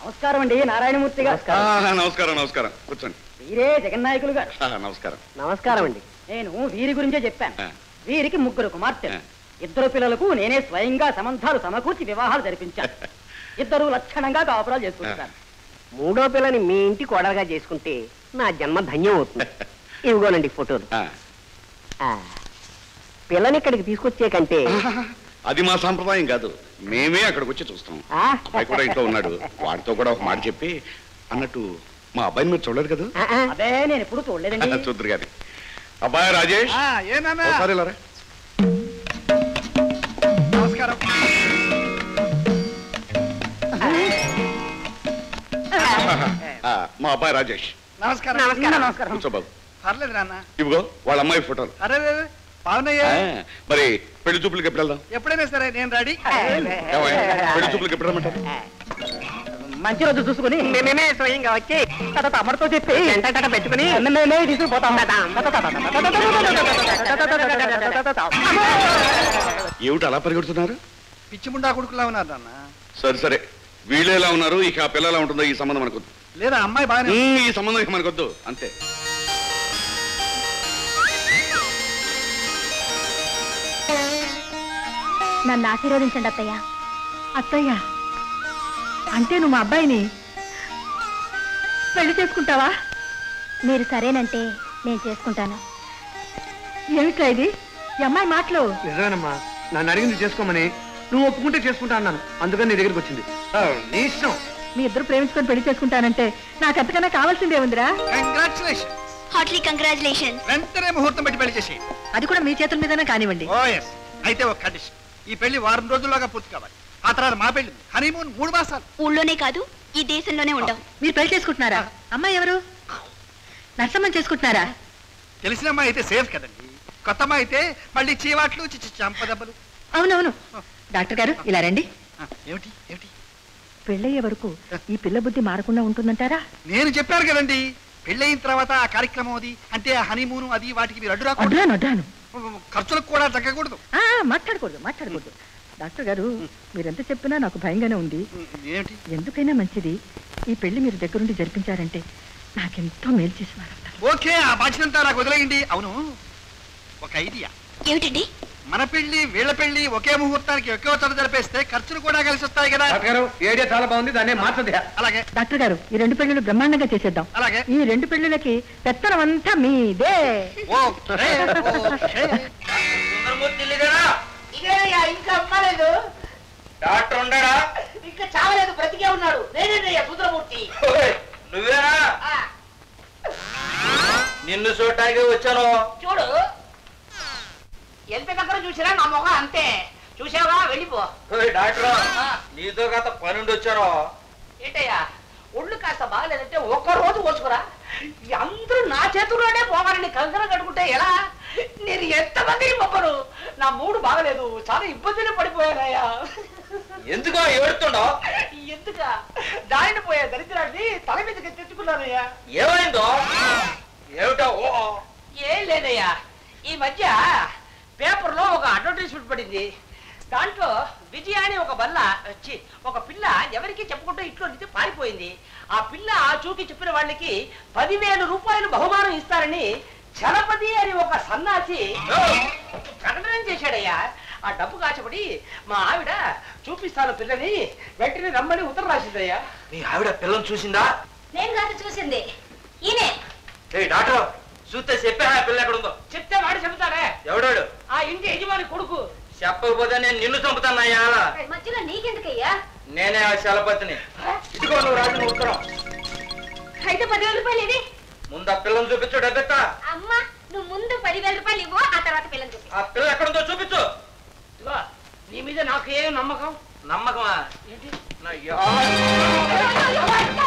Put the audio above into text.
నమస్కారం అండి నారాయణమూర్తి గారు ఆ, నమస్కారం నమస్కారం కూర్చోండి వీరే జగన్నాయకులు గారు ఆ, నమస్కారం నమస్కారం అండి నేను వీరి గురించే చెప్పాను ఆ. వీరికి ముగ్గురు కుమార్తెలు ఆ. ఇద్దరు పిల్లలకు నేనే స్వయంగా సంబంధాలు సమకూర్చి వివాహాలు జరిపించాను ఇద్దరు లక్షణంగా కాపురాలు చేసుకుంటారు మూడో పిల్లని మీ ఇంటి కోడలుగా చేసుకుంటే నా జన్మ ధన్యం అవుతుంది ఇవిగోనండి ఫోటోలు ఆ, ఆ, పిల్లని ఇక్కడికి తీసుకొచ్చే కంటే అది మా సాంప్రదాయం కాదు మేమే అక్కడికి వచ్చి చూస్తాం ఆ? అబ్బాయి కూడా ఇంట్లో ఉన్నాడు వాడితో కూడా ఒక మాట చెప్పి అన్నట్టు మా అబ్బాయిని మీరు చూడలేదు కదా ఆ, ఆ. అదే నేను ఎప్పుడు చూడలేదండి చూద్దరు గారి అబ్బాయి రాజేష్ ఏనానా ఒకసారి ఇలా రా. నమస్కారం ఆ, మా అబ్బాయి రాజేష్ నమస్కారం నమస్కారం నమస్కారం కూర్చో బాబు పర్లేదు నాన్న ఇదిగో వాళ్ళ అమ్మాయి ఫోటోలు అరే రే, రే, బాగున్నాయే ఆ, మరి పెళ్లి చూపులకి ఎప్పుడు వెళ్దాం ఎప్పుడైనా సరే నేను రెడీ ఏమయ్య? పెళ్లి చూపులకి ఎప్పుడు రమ్మంటారు మంచి రోజు చూసుకుని మేమేమే స్వయంగా వచ్చి తత తమరితో చెప్పి వెంటట పెట్టుకుని మేమే తీసుకుపోతాం ఏమిటి అలా పరిగెడుతున్నారు పిచ్చి ముండా కొడుకులా ఉన్నారు నాన్న సరే సరే వీళ్ళు ఎలా ఉన్నారు ఇక ఆ పిల్ల ఎలా ఉంటుందో ఈ సంబంధం మనకొద్దు లేదా అమ్మాయి బాగానే ఉమ్, ఈ సంబంధం ఇక మనకొద్దు అంతే నన్ను ఆశీర్వదించండి అత్తయ్య అత్తయ్య అంటే నువ్వు మా అబ్బాయిని పెళ్లి చేసుకుంటావా మీరు సరేనంటే నేను చేసుకుంటాను ఏమిట్రా ఇది ఈ అమ్మాయి మాటలు నిజమేనమ్మా నన్ను అడిగింది చేసుకోమని నువ్వు ఒప్పుకుంటే చేసుకుంటా అన్నాను అందుకని నీ దగ్గరికి వచ్చింది ఆ, నీ ఇష్టం మీ ఇద్దరు ప్రేమించుకొని పెళ్లి చేసుకుంటానంటే నాకు అంతకన్నా కావాల్సిందే ఉందిరా కంగ్రాచులేషన్ హార్ట్లీ కంగ్రాచులేషన్ వెంటనే ముహూర్తం పెట్టి పెళ్లి చేసి అది కూడా మీ చేతుల మీదనే కానివ్వండి ఓ ఎస్ అయితే ఒక కండిషన్ ఈ పెళ్లి వారం రోజుల్లోగా పూర్తి కావాలి ఆ తర్వాత మా పెళ్లి హనీమూన్ మూడు మాసాలు ఊళ్ళోనే కాదు ఈ దేశంలోనే ఉండవు మీరు పెళ్లి చేసుకుంటున్నారా అమ్మాయి ఎవరు నర్సమ్మని చేసుకుంటున్నారా తెలిసిన అమ్మాయి అయితే సేఫ్ కదండి కొత్త అమ్మాయి అయితే మళ్ళీ చీవాట్లు చిచ్చి చంపదెబ్బలు అవునవును డాక్టర్ గారు ఇలా రండి ఆ, ఏమిటి ఏమిటి పెళ్ళయ్యే వరకు ఈ పిల్ల బుద్ధి మారకుండా ఉంటుందంటారా నేను చెప్పాను కదండి పెళ్ళయిన తర్వాత ఆ కార్యక్రమం అది అంటే ఆ హనీమూన్ అది వాటికి మీరు అడ్డు రాకూడదు అడ్డాను అడ్డాను ఖర్చులకు కూడా తగ్గకూడదు ఆ, మాట్లాడకూడదు మాట్లాడకూడదు డాక్టర్ గారు మీరెంత చెప్పినా నాకు భయంగానే ఉంది ఏమిటి ఎందుకైనా మంచిది ఈ పెళ్లి మీరు దగ్గరుండి జరిపించారంటే నాకెంతో మేలు చేసినారు ఓకే ఆ బాధ్యతంతా నాకు వదిలేయండి అవును ఒక ఐడియా ఏమిటండి మన పెళ్లి వీళ్ళ పెళ్లి ఒకే ముహూర్తానికి ఒకే చోట జరిపేస్తే ఖర్చులు కూడా కలిసి వస్తాయి కదా డాక్టర్ గారు ఈ ఐడియా చాలా బాగుంది దాన్ని మార్చదు అలాగే డాక్టర్ గారు ఈ రెండు పెళ్లిళ్ళు బ్రహ్మాండంగా చేసేద్దాం అలాగే ఈ రెండు పెళ్లిళ్ళకి పెత్తనం అంతా మీదే ఓకే ఓకే ఇదేనయ్యా ఇంకా అమ్మలేదు డాక్టర్ ఉండడా ఇంకా చావలేదు బ్రతికే ఉన్నాడు నేనేనయ్యా సుందరమూర్తి నువ్వేనా నిన్ను చూడటానికి వచ్చాను చూడు ఎంత దగ్గర చూసినా నా మొహం అంతే చూసావా వెళ్ళిపో ఓయ్ డాక్టర్ నీతో గత పనుండి వచ్చాను ఏంటయ్యా ఒళ్ళు కాస్త బాగలేదంటే ఒక్క రోజు పోసుకురా ఈ అందరూ నా చేతుల్లోనే పోవాలని కంకణం కట్టుకుంటే ఎలా నేను ఎంతమందిని పంపను నా మూడు బాగలేదు చాలా ఇబ్బందులు పడిపోయానయ్యా ఎందుకో ఏడుతుండవు ఎందుక దారిని పోయే దరిద్రాన్ని తల మీదకి తెచ్చుకున్నానయ్యా ఏమైందో ఏమిటో ఓ ఏం లేదయ్యా ఈ మధ్య పేపర్లో ఒక అడ్వర్టైజ్మెంట్ పడింది దాంట్లో విజయ అని ఒక బల్ల వచ్చి ఒక పిల్ల ఎవరికి చెప్పకుండా ఇంట్లో నుంచి పారిపోయింది ఆ పిల్ల ఆ చూకి చెప్పిన వాళ్ళకి పదివేల రూపాయలు బహుమానం ఇస్తారని చలపతి అని ఒక సన్నాసి ప్రకటన చేశాడయ్యా ఆ డబ్బు కాచబడి మా ఆవిడ చూపిస్తాను పిల్లని వెంటనే రమ్మని ఉత్తరం రాసిందయ్యా మీ ఆవిడ పిల్లని చూసిందా నేను కాదు చూసింది ఈయనే ఏ డాక్టర్ చూస్తే చెప్పే ఆ పిల్ల ఎక్కడ ఉందో చెప్తే వాడు చెబుతాడే ఎవడాడు ఆ ఇంటి యజమాని కొడుకు చెప్పకపోతే నేను నిన్ను చంపుతానయ్యా మధ్యలో నీకెందుకయ్యా నేనే ఆ శలపతిని ఇదిగో నువ్వు రాసిన ఉత్తరం అయితే పదివేల రూపాయలు ఇది ముందు ఆ పిల్లని చూపించు డబ్బెత్తా అమ్మా నువ్వు ముందు పదివేల రూపాయలు ఇవ్వు ఆ తర్వాత పిల్లలు చూపి ఆ పిల్ల ఎక్కడుందో చూపించు ఇదిగో, నీ మీద నాకు ఏం నమ్మకం నమ్మకమా ఏంటి నా యా- అయ్యో, అయ్యో, అయ్యో,